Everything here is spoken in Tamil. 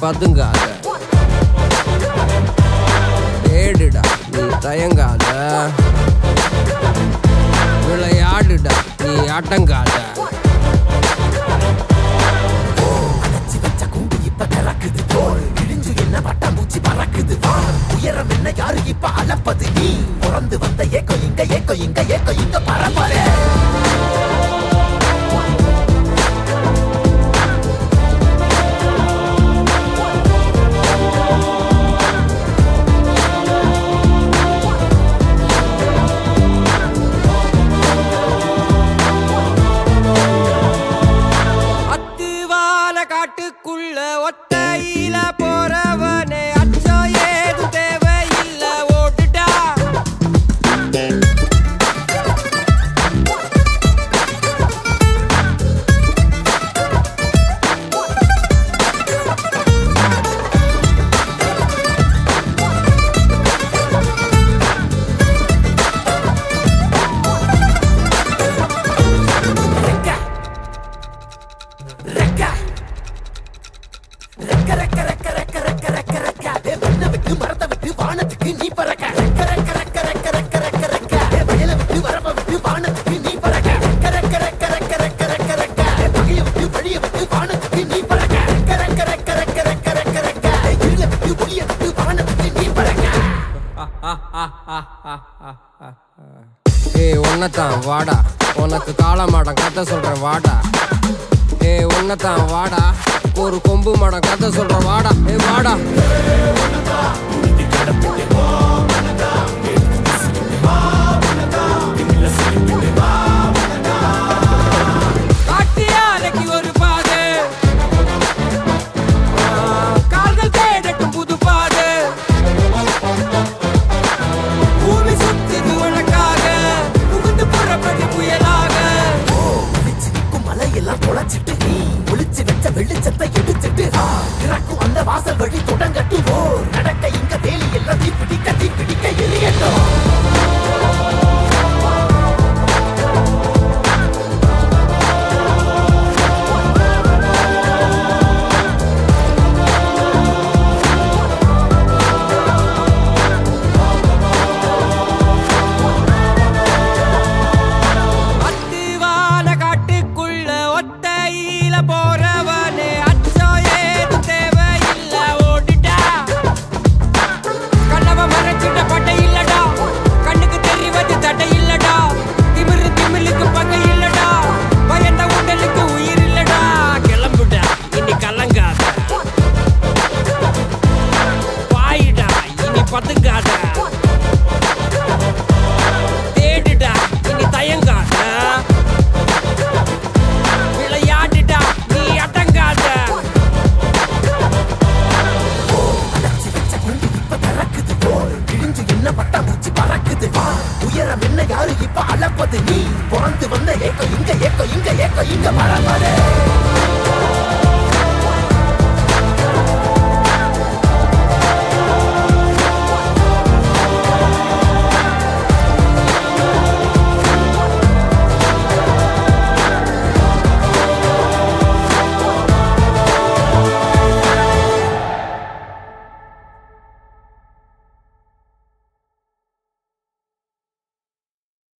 பதுங்காத தேடுடா நீ தயங்காத விளையாடுடா நீ அடங்காத அடைச்சி வச்ச கூண்டு இப்ப திறக்குது தோல் கிழிஞ்சு என்ன பட்டாம்பூச்சி பறக்குது வா உயரம் என்ன யாரு இப்ப அளப்பது நீ பிறந்து வந்த ஏக்கோ இங்க ஏக்கோ இங்க ஏக்கோ இங்க பரம்பரை அத்துவால காட்டுக்குள்ள ஒத்தையில போறவனே அச்சம் ஏதும் தேவையில்ல ஓட்டுடா ரெக்க ரெக்க ரெக்க ரெக்க ரெக்க ரெக்க ரெக்க ரெக்க ரெக்க ஏ மண்ணை விட்டு மரத்தை விட்டு வானத்துக்கு நீ பறக்க ரெக்க ரெக்க ரெக்க ரெக்க ரெக்க ரெக்க ரெக்க ஏ வயலை விட்டு வரப்ப விட்டு வானத்துக்கு நீ பறக்க ரெக்க ரெக்க ரெக்க ரெக்க ரெக்க ரெக்க ரெக்க ஏ பகையை விட்டு வழியை விட்டு வானத்துக்கு நீ பறக்க ரெக்க ரெக்க ரெக்க ரெக்க ரெக்க ரெக்க ரெக்க ஏ இருளை விட்டு ஒளியை விட்டு வானத்துக்கு நீ பறக்க ஏ உன்னத்தான் வாடா உனக்கு காளமாடம் கதை சொல்றேன் வாடா ஏ உன்னத்தான் வாடா ஒரு கொம்பு மாடம் கதை சொல்றேன் வாடா ஏ வாடா காட்டியாலைக்கு ஒரு பாதை ஆ, கால்கள் தேடட்டும் புது பாதை பூமி சுத்துது உனக்காக புகுந்து புறப்படி புயலாக ஒளிச்சு நிற்கும் மலையெல்லாம் தொலைச்சிட்டு நீ ஒளிச்சு வச்ச வெளிச்சத்தை எடுத்துட்டு ஆ, திறக்கும் அந்த வாசல் வழி தொடங்கட்டும் ஓ நடக்க இங்க வேலி எல்லாம் தீ பிடிக்க தீ பிடிக்க எரியட்டும் அத்திவான காட்டுக்குள்ள ஒத்தையில போறவனே அச்சம் ஏதும் தேவையில்ல ஓடிட்டா கண்ணவ மறைச்சிட்ட பட்டை இல்லடா கண்ணுக்கு தெரிவது தடை இல்லடா திமிரு திமிலுக்கு பகை இல்லடா பயந்த உடலுக்கு உயிர் இல்லடா கிளம்புடா இனி கலங்காத பாயிடா இனி பதுங்காத தேடுடா இனி தயங்காத விளையாடுடா நீ அடங்காத அடைச்சு வச்ச குண்டு இப்ப திறக்குது போல் கிழிஞ்சு என்ன பட்டாம்பூச்சி பறக்குது வா உயரம் என்ன யாரு இப்ப அளப்பது நீ பிறந்து வந்த ஏக்கோ இங்க ஏக்கோ இங்க ஏக்கோ இங்க பரம்பரை